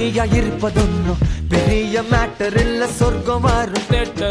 தனியா இருப்பதொன்னும் பெரிய மேட்டர் இல்ல சொர்க்கம் வரும்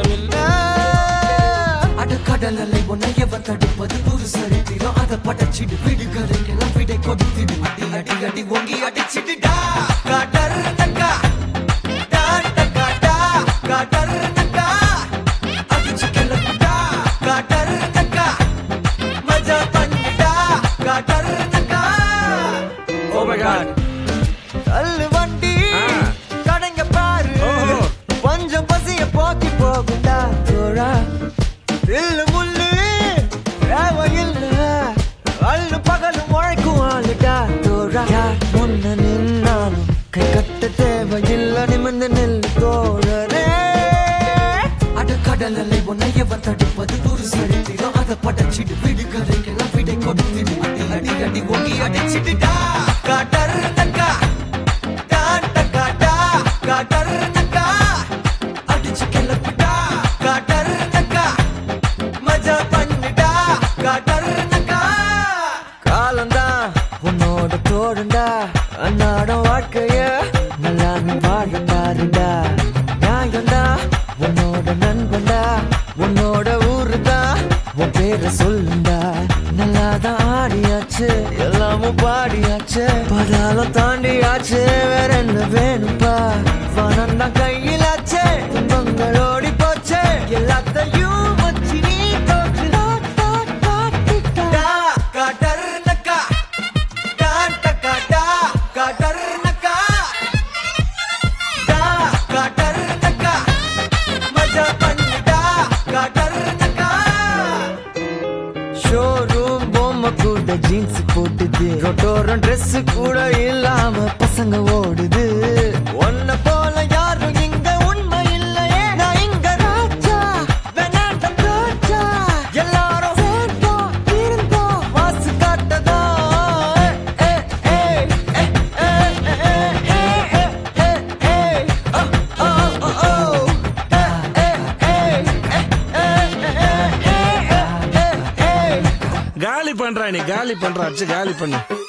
அட கடல் அலை உன்னை எவர் தடுப்பது ஒரு சரித்திரம் அதை படைச்சிடு விடுகதைக்கெல்லாம் விடை கொடுத்திடு அடி அடி அடி ஒங்கி அடிச்சிடுடா காட்டர் நக்கா டா டக்கா டா காட்டர் நக்கா அடிச்சு கிளப்புடா காட்டர் நக்கா மஜா பண்ணுடா காட்டர் நக்கா Oh my God. தள்ளு வண்டி ஆ. கடைங்க பாரு ஓஹோ. கொஞ்சம் பசிய போக்கி போகுண்டா தோழா தில்லு முள்ளு தேவையில்ல அள்ளு பகலும் உழைக்கும் ஆளுடா தோழா யார் முன்ன நின்னாலும் கை கட்ட தேவையில்ல நிமிர்ந்து நெல்லு தோழரே அட கடல் அலை உன்னை எவர் தடுப்பது ஒரு சரித்திரம் அதை படைச்சிடு விடுகதைக்கெல்லாம் விடை கொடுத்திடு அடி அடி அடி ஒங்கி அடிச்சிடுடா காட்டர் நக்கா டான் டக்கா டா காட்டர் நக்கா அடிச்சு கிளப்புடா காட்டர் நக்கா மஜா பண்ணுடா காட்டர் நக்கா காலம்தான் உன்னோட தோழண்டா அன்னாடம் வாழ்க்கைய நல்லா நீ வாழ பாருடா நியாயம்டா உன்னோட நண்பன்டா உன்னோட ஊருடா உன் பேரை சொல்லுண்டா நல்லாதான் ஆடியாச்சு எல்லாமும் பாடியாச்சு பதாலம் தாண்டியாச்சு வேற என்ன வேணும்பா பணம் தான் கையிலாச்சு துன்பங்கள் ஓடி போச்சு எல்லாத்தையும் வச்சு நீ தோற்று டா, காட்டர் நக்கா டான் டக்கா டா, காட்டர் நக்கா டா, காட்டர் நக்கா மஜா பண்ணுடா காட்டர் நக்கா ஷோரூம் பொம்மை கூட ஜீன்ஸ் போட்டுது ரொட்டோரம் Dress கூட இல்லாம பசங்க ஓடுது உன்னை போல யாரும் இங்க உண்மை இல்லையே நான் இங்க ராஜா வேணாண்டம் ராஜா எல்லாரும் சேர்ந்தோம் இருந்தோம் வாசு காட்டதா ஏ, ஏ, ஏ, ஏ, ஏ, ஏ, ஏ, ஏ, ஏ, ஏ, ஏ, ஓ, ஓ, ஓ, ஓ. ஏ, ஏ, ஏ, ஏ, ஏ, ஏ, ஏ, ஏ, ஏ, ஏ. காலி பண்றா நீ காலி பண்றா அச்சு காலி பண்ணு